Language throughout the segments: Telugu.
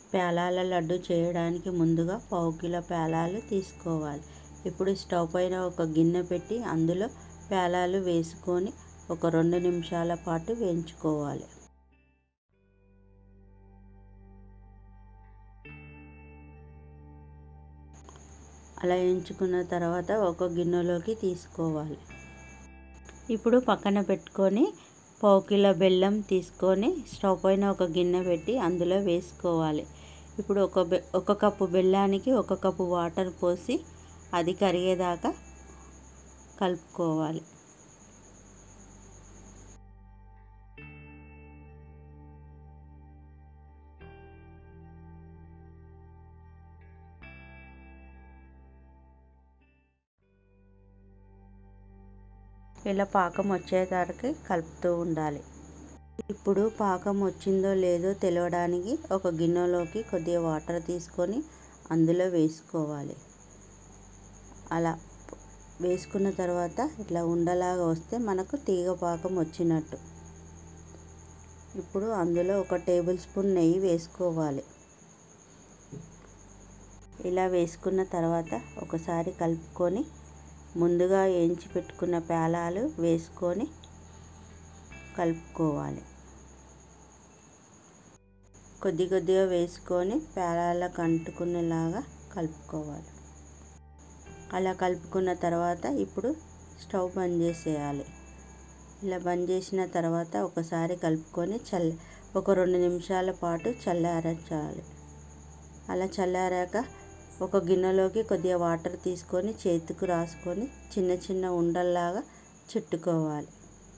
పేలాల లడ్డు చేయడానికి ముందుగా పావు కిలో పేలాలు తీసుకోవాలి ఇప్పుడు స్టవ్ పైన ఒక గిన్నె పెట్టి అందులో పేలాలు వేసుకొని ఒక రెండు నిమిషాల పాటు వేయించుకోవాలి అలా వేయించుకున్న తర్వాత ఒక గిన్నెలోకి తీసుకోవాలి ఇప్పుడు పక్కన పెట్టుకొని పావు కిలో బెల్లం తీసుకొని స్టవ్ పైన ఒక గిన్నె పెట్టి అందులో వేసుకోవాలి ఇప్పుడు ఒక బె ఒక కప్పు బెల్లానికి ఒక కప్పు వాటర్ పోసి అది కరిగేదాకా కలుపుకోవాలి ఇలా పాకం వచ్చేసరికి కలుపుతూ ఉండాలి ఇప్పుడు పాకం వచ్చిందో లేదో తెలియడానికి ఒక గిన్నెలోకి కొద్దిగా వాటర్ తీసుకొని అందులో వేసుకోవాలి అలా వేసుకున్న తర్వాత ఇట్లా ఉండలాగా వస్తే మనకు తీగ పాకం వచ్చినట్టు ఇప్పుడు అందులో ఒక టేబుల్ స్పూన్ నెయ్యి వేసుకోవాలి ఇలా వేసుకున్న తర్వాత ఒకసారి కలుపుకొని ముందుగా వేయించి పెట్టుకున్న పేలాలు వేసుకొని కలుపుకోవాలి కొద్ది కొద్దిగా వేసుకొని పేలాలకు అంటుకునేలాగా కలుపుకోవాలి అలా కలుపుకున్న తర్వాత ఇప్పుడు స్టవ్ బంద్ చేసేయాలి ఇలా బంద్ చేసిన తర్వాత ఒకసారి కలుపుకొని చల్ల ఒక రెండు నిమిషాల పాటు చల్లారచాలి అలా చల్లారాక ఒక గిన్నెలోకి కొద్దిగా వాటర్ తీసుకొని చేతికి రాసుకొని చిన్న చిన్న ఉండల్లాగా చుట్టుకోవాలి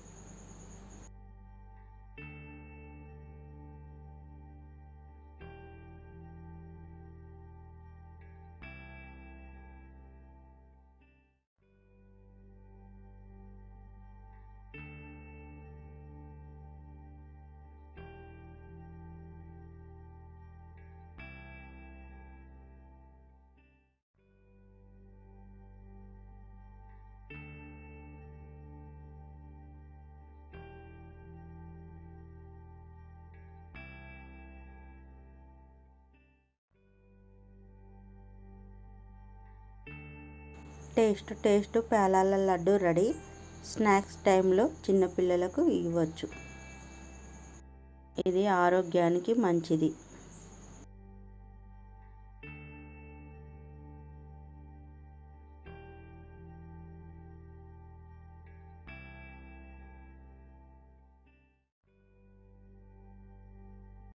టేస్ట్ టేస్ట్ పేలాల లడ్డు రెడీ స్నాక్స్ టైంలో చిన్నపిల్లలకు ఇవ్వచ్చు ఇది ఆరోగ్యానికి మంచిది